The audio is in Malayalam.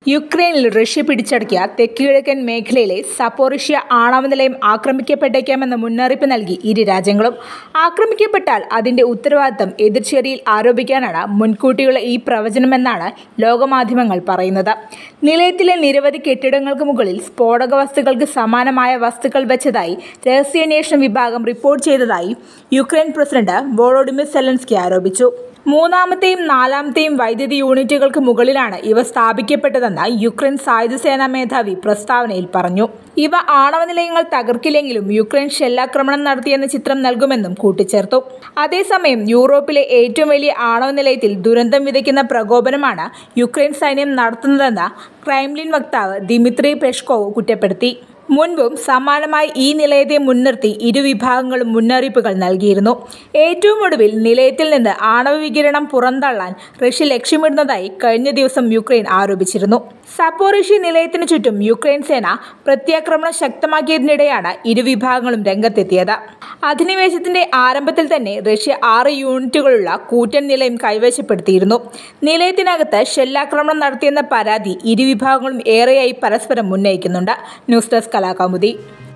യുക്രൈനിൽ റഷ്യ പിടിച്ചടക്കിയ തെക്കുകിഴക്കൻ മേഖലയിലെ സപ്പോറിഷ്യ ആണവ നിലയം ആക്രമിക്കപ്പെട്ടേക്കാമെന്ന മുന്നറിയിപ്പ് നൽകി ഇരു രാജ്യങ്ങളും ആക്രമിക്കപ്പെട്ടാൽ അതിന്റെ ഉത്തരവാദിത്തം എതിർചേരിയിൽ ആരോപിക്കാനാണ് മുൻകൂട്ടിയുള്ള ഈ പ്രവചനമെന്നാണ് ലോകമാധ്യമങ്ങൾ പറയുന്നത് നിലയത്തിലെ നിരവധി കെട്ടിടങ്ങൾക്ക് മുകളിൽ സ്ഫോടക വസ്തുക്കൾക്ക് സമാനമായ വസ്തുക്കൾ വെച്ചതായി രഹസ്യാന്വേഷണ വിഭാഗം റിപ്പോർട്ട് ചെയ്തതായി യുക്രൈൻ പ്രസിഡന്റ് വോളോഡിമിർ സെലൻസ്കി ആരോപിച്ചു മൂന്നാമത്തെയും നാലാമത്തെയും വൈദ്യുതി യൂണിറ്റുകൾക്ക് മുകളിലാണ് ഇവ സ്ഥാപിക്കപ്പെട്ടതെന്ന് യുക്രൈൻ സായുധ സേനാ മേധാവി പ്രസ്താവനയിൽ പറഞ്ഞു ഇവ ആണവ നിലയങ്ങൾ തകർക്കില്ലെങ്കിലും യുക്രൈൻ ഷെല്ലാക്രമണം നടത്തിയെന്ന ചിത്രം നൽകുമെന്നും കൂട്ടിച്ചേർത്തു അതേസമയം യൂറോപ്പിലെ ഏറ്റവും വലിയ ആണവ നിലയത്തിൽ ദുരന്തം വിതയ്ക്കുന്ന പ്രകോപനമാണ് യുക്രൈൻ സൈന്യം നടത്തുന്നതെന്ന് ക്രൈംലിൻ വക്താവ് ദിമിത്രി പെഷ്കോവ് കുറ്റപ്പെടുത്തി മുൻപും സമാനമായി ഈ നിലയത്തെ മുൻനിർത്തി ഇരുവിഭാഗങ്ങളും മുന്നറിയിപ്പുകൾ നൽകിയിരുന്നു ഏറ്റവും ഒടുവിൽ നിലയത്തിൽ നിന്ന് ആണവ വികിരണം പുറന്തള്ളാൻ റഷ്യ ലക്ഷ്യമിടുന്നതായി കഴിഞ്ഞ ദിവസം യുക്രൈൻ ആരോപിച്ചിരുന്നു സപ്പോറിഷ്യ നിലയത്തിനു ചുറ്റും യുക്രൈൻ സേന പ്രത്യാക്രമണം ശക്തമാക്കിയതിനിടെയാണ് ഇരുവിഭാഗങ്ങളും രംഗത്തെത്തിയത് അധിനിവേശത്തിന്റെ ആരംഭത്തിൽ തന്നെ റഷ്യ ആറ് യൂണിറ്റുകളുള്ള കൂറ്റൻ നിലയം കൈവശപ്പെടുത്തിയിരുന്നു നിലയത്തിനകത്ത് ഷെല്ലാക്രമണം നടത്തിയെന്ന പരാതി ഇരുവിഭാഗങ്ങളും ഏറെയായി പരസ്പരം ഉന്നയിക്കുന്നുണ്ട് ന്യൂസ് ഡെസ്ക് കലാകൗമുദി